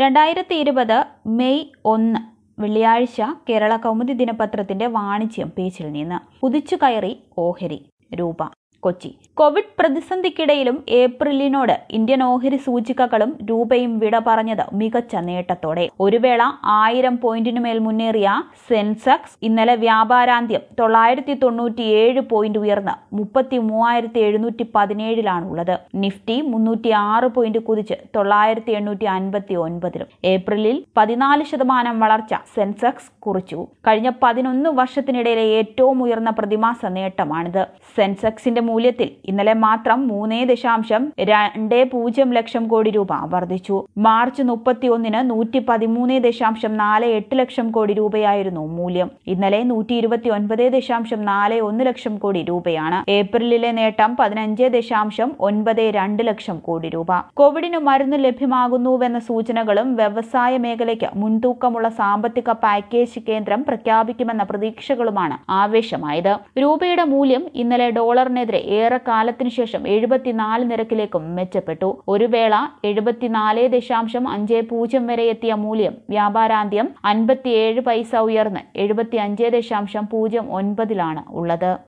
രണ്ടായിരത്തി ഇരുപത് മെയ് ഒന്ന് വെള്ളിയാഴ്ച കേരള കൗമുദി ദിനപത്രത്തിന്റെ വാണിജ്യം പേജിൽ നിന്ന് കുതിച്ചു കയറി ഓഹരി രൂപ കൊച്ചി കോവിഡ് പ്രതിസന്ധിക്കിടയിലും ഏപ്രിലിനോട് ഇന്ത്യൻ ഓഹരി സൂചികകളും രൂപയും വിട പറഞ്ഞത് മികച്ച നേട്ടത്തോടെ ഒരു വേള ആയിരം പോയിന്റിനുമേൽ മുന്നേറിയ സെൻസെക്സ് ഇന്നലെ വ്യാപാരാന്ത്യം തൊള്ളായിരത്തി തൊണ്ണൂറ്റിയേഴ് പോയിന്റ് ഉയർന്ന് മുപ്പത്തി മൂവായിരത്തി എഴുന്നൂറ്റി പതിനേഴിലാണ് ഉള്ളത് നിഫ്റ്റി മുന്നൂറ്റി ആറ് പോയിന്റ് കുതിച്ച് തൊള്ളായിരത്തി എണ്ണൂറ്റി അൻപത്തി ഒൻപതിലും ഏപ്രിലിൽ പതിനാല് ശതമാനം വളർച്ച സെൻസെക്സ് കുറിച്ചു കഴിഞ്ഞ പതിനൊന്ന് വർഷത്തിനിടയിലെ ഏറ്റവും ഉയർന്ന പ്രതിമാസ നേട്ടമാണിത് സെൻസെക്സിന്റെ മൂല്യത്തിൽ ഇന്നലെ മാത്രം മൂന്നേ ദശാംശം രണ്ട് പൂജ്യം ലക്ഷം കോടി രൂപ വർദ്ധിച്ചു മാർച്ച് മുപ്പത്തി ഒന്നിന് നൂറ്റി പതിമൂന്ന് ദശാംശം നാല് എട്ട് ലക്ഷം കോടി രൂപയായിരുന്നു മൂല്യം ഇന്നലെ നൂറ്റി ഇരുപത്തി ഒൻപത് ദശാംശം നാല് ഒന്ന് ലക്ഷം കോടി രൂപയാണ് ഏപ്രിലിലെ നേട്ടം പതിനഞ്ച് ദശാംശം ഒൻപത് രണ്ട് ലക്ഷം കോടി രൂപ കോവിഡിന് മരുന്ന് ലഭ്യമാകുന്നുവെന്ന സൂചനകളും വ്യവസായ മേഖലയ്ക്ക് മുൻതൂക്കമുള്ള സാമ്പത്തിക പാക്കേജ് കേന്ദ്രം പ്രഖ്യാപിക്കുമെന്ന പ്രതീക്ഷകളുമാണ് ആവേശമായത് രൂപയുടെ മൂല്യം ഇന്നലെ ഡോളറിനെതിരെ ഏറെ കാലത്തിനു ശേഷം എഴുപത്തിനാല് നിരക്കിലേക്കും മെച്ചപ്പെട്ടു ഒരു വേള എഴുപത്തിനാല് ദശാംശം അഞ്ച് പൂജ്യം വരെ എത്തിയ മൂല്യം വ്യാപാരാന്ത്യം അൻപത്തിയേഴ് പൈസ ഉയർന്ന് എഴുപത്തി അഞ്ച് ദശാംശം പൂജ്യം ഒൻപതിലാണ് ഉള്ളത്